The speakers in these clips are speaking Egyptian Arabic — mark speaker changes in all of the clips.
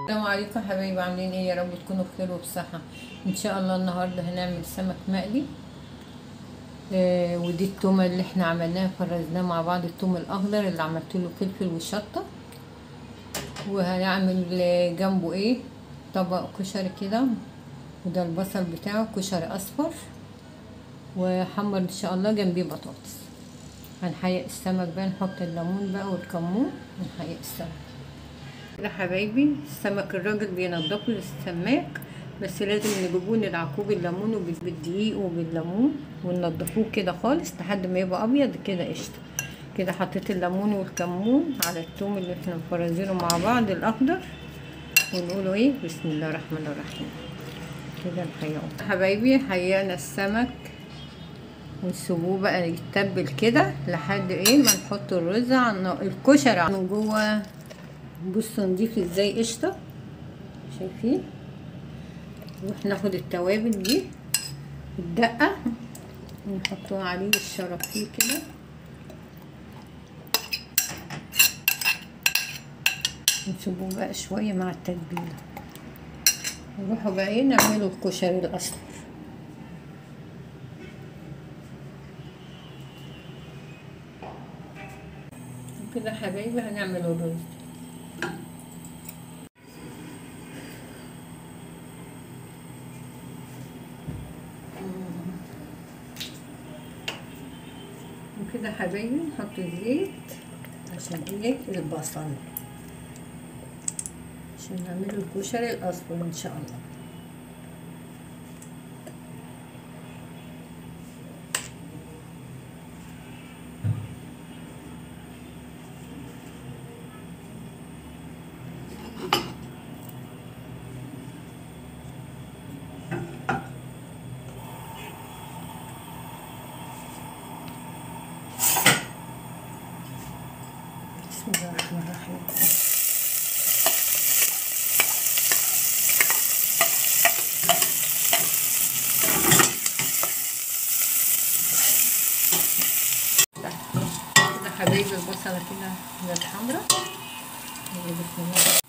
Speaker 1: السلام عليكم حبايبي عاملين ايه يا رب تكونوا بخير وبصحة ان شاء الله النهاردة هنعمل سمك مقلي آه ودي التومة اللي احنا عملناها فرزناه مع بعض التوم الاخضر اللي عملت له فلفل وشطة وهنعمل جنبه ايه طبق كشري كده وده البصل بتاعه كشري اصفر وحمر ان شاء الله جنبيه بطاطس هنحيق السمك بقى نحط الليمون بقى والكمون ونحيق السمك كده حبايبي السمك الراجل بينضفه للسماك بس لازم نجيبوه ندعكوه بالليمون وبالدقيق وبالليمون وننضفوه كده خالص لحد ما يبقى ابيض كده قشطه كده حطيت الليمون والكمون على الثوم اللي احنا مفرزينه مع بعض الاخضر ونقوله ايه بسم الله الرحمن الرحيم كده نحيقه حبايبي حيقنا السمك ونسيبوه بقى يتبل كده لحد ايه ما نحط الرز على الكشري من جوه بصوا نضيف ازاي قشطه شايفين نروح ناخد التوابل دي الدقه ونحطوها عليه بالشرف فيه كده نسيبوه بقى شويه مع التتبيله نروحوا بقى ايه نعملوا الكشري الاصفر كده حبايبي هنعمل الرز وكده حبايبي نحط الزيت عشان ايه البصل عشان نعمل الكشري الاصفر ان شاء الله بسم الله الرحمن الرحيم كده حبايبي البصلة كده بقت حمرا بسم الله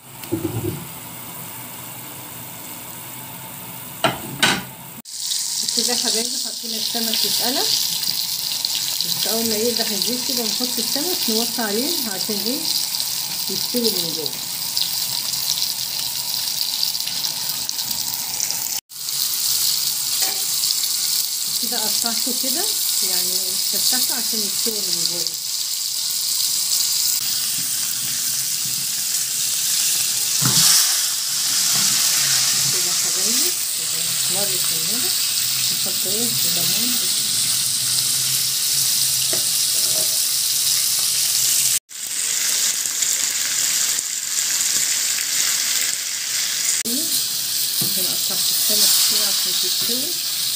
Speaker 1: كده حبايبي حطينا السمك يتقلب بس اول ما يقدح الزيت كده نحط السمك نوطي عليه عشان ايه يستوي من جوه كده قطعته كده يعني فتحته عشان يستوي من جوه كده حبايبي مرت من هنا نحط ايه الليمون ممكن اقطع السمك كده عشان تستوي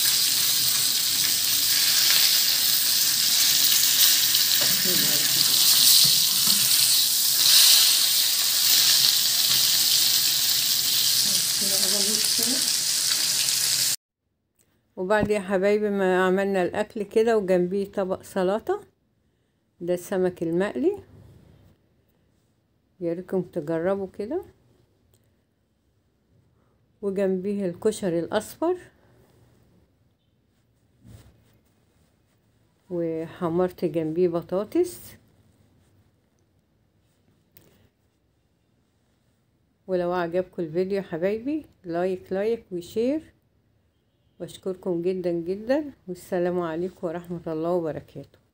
Speaker 1: وبعد يا حبايبي ما عملنا الاكل كده وجنبيه طبق سلطه ده السمك المقلي يا ريتكم تجربوا كده وجنبيه الكشري الاصفر وحمرت جنبيه بطاطس ولو عجبكم الفيديو حبايبي لايك لايك وشير واشكركم جدا جدا والسلام عليكم ورحمة الله وبركاته